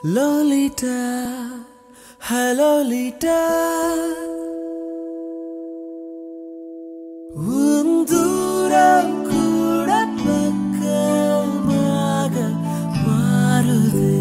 Lolita, hello Lolita. உன் தூரம் கூட பக்கமாக மாறுதே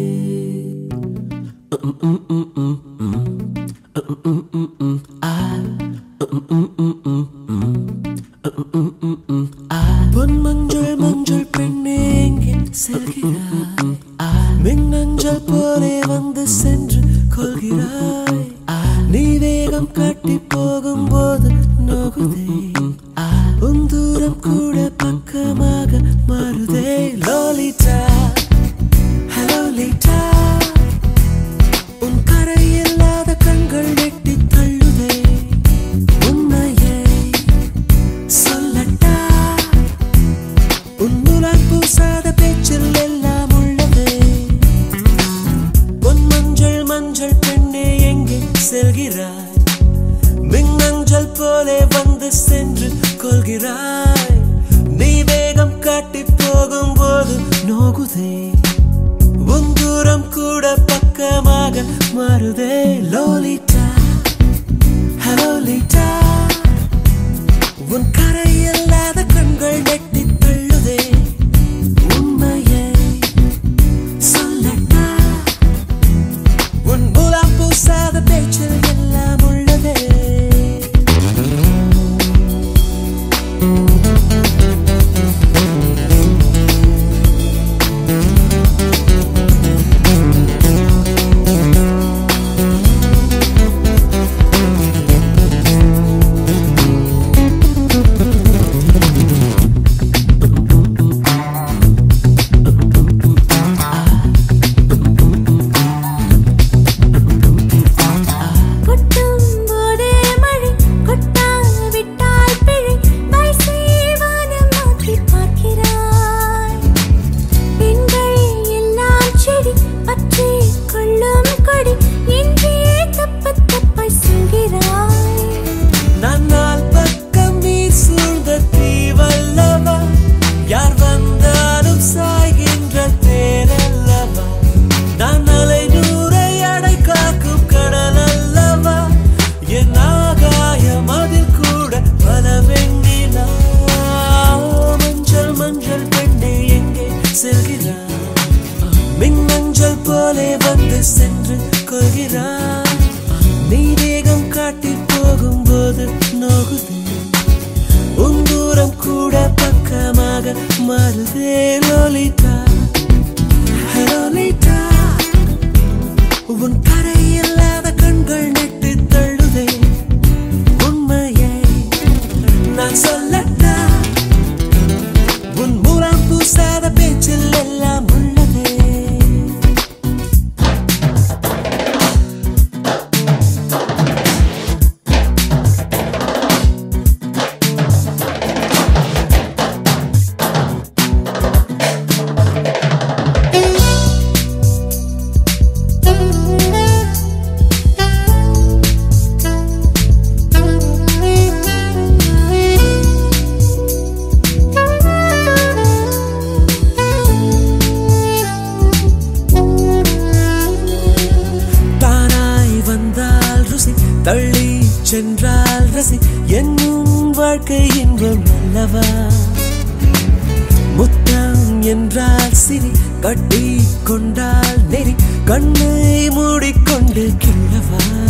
பொன் மஞ்சள் மஞ்சள் பெண்ணே எங்கே செல்கிறாய் மின்னஞ்சல் போலே வந்து சென்று கொள்கிறாய் நீ வேகம் காட்டி போகும்போது நோகுதே உன் தூரம் கூட பக்கமாக மாறுதே லோலிட்டா ஹலோ லிட்டா உன் கரை இல்லாத கண்கள் நெட்டி தள்ளுதே உண்மையை சொல்லட்டா உன் முலான் பூசாத பேச்சில் எல்லாம் உள்ளதே பொன் மஞ்சள் மஞ்சள் பெண்ணே எங்கே செல்கிறாய் மின்னஞ்சல் போலே வந்து சென்று கொள்கிறாய் நீ வேகம் காட்டி போகும்போது நோகுதே உன் தூரம் கூட பக்கமாக மாறுதே லோலிட்டா ஹலோ லிட்டா உன் கரை இல்லாத கண்கள் நெட்டி தள்ளுதே உண்மையை சொல்லட்டா உன் மூலம் பூசாத பேச்சில் எல்லாம் உள்ளதே கொட்டும் போதே மழை கொட்டாவிட்டால் பிழை வானம் நோக்கி பார்க்கிறாய் பெண்கள் எல்லாம் செடி பற்றி கொள்ளும் கொடி என்றே தப்பு தப்பாய் சொல்கிறாய் நான் நாள் பக்கம் நீர் சூழ்ந்த தீவல்லவா யார் வந்தாலும் சாய்கின்ற தேரல்லவா நான் அலை நூறை அடை காக்கும் கடல் அல்லவா என் ஆகாயம் அதில் கூட பல வெண்ணிலா மஞ்சள் மஞ்சள் பெண்ணே எங்கே செல்கிறாய் மின்னஞ்சல் போலே வந்து சென்று கொள்கிறாய் நீ வேகம் காட்டி போகும்போது நோகுதே உன் தூரம் கூட பக்கமாக மாறுதே லோலிட்டா லோலிட்டா உன் கரை இல்லாத கண்கள் நெட்டு தள்ளுதே உண்மையை நான் சொல்லட்டா உன் மூலம் பூசாத பேச்சில் எல்லாம் உள்ளதே தானாய் வந்தால் ருசி தள்ளி சென்றால் ரசி என்னும் வாழ்க்கை இன்பம் அல்லவா முத்தம் என்றால் சிரி கட்டி கொண்டால் நெறி கண்ணை மூடிக்கொண்டு கிள்ளவா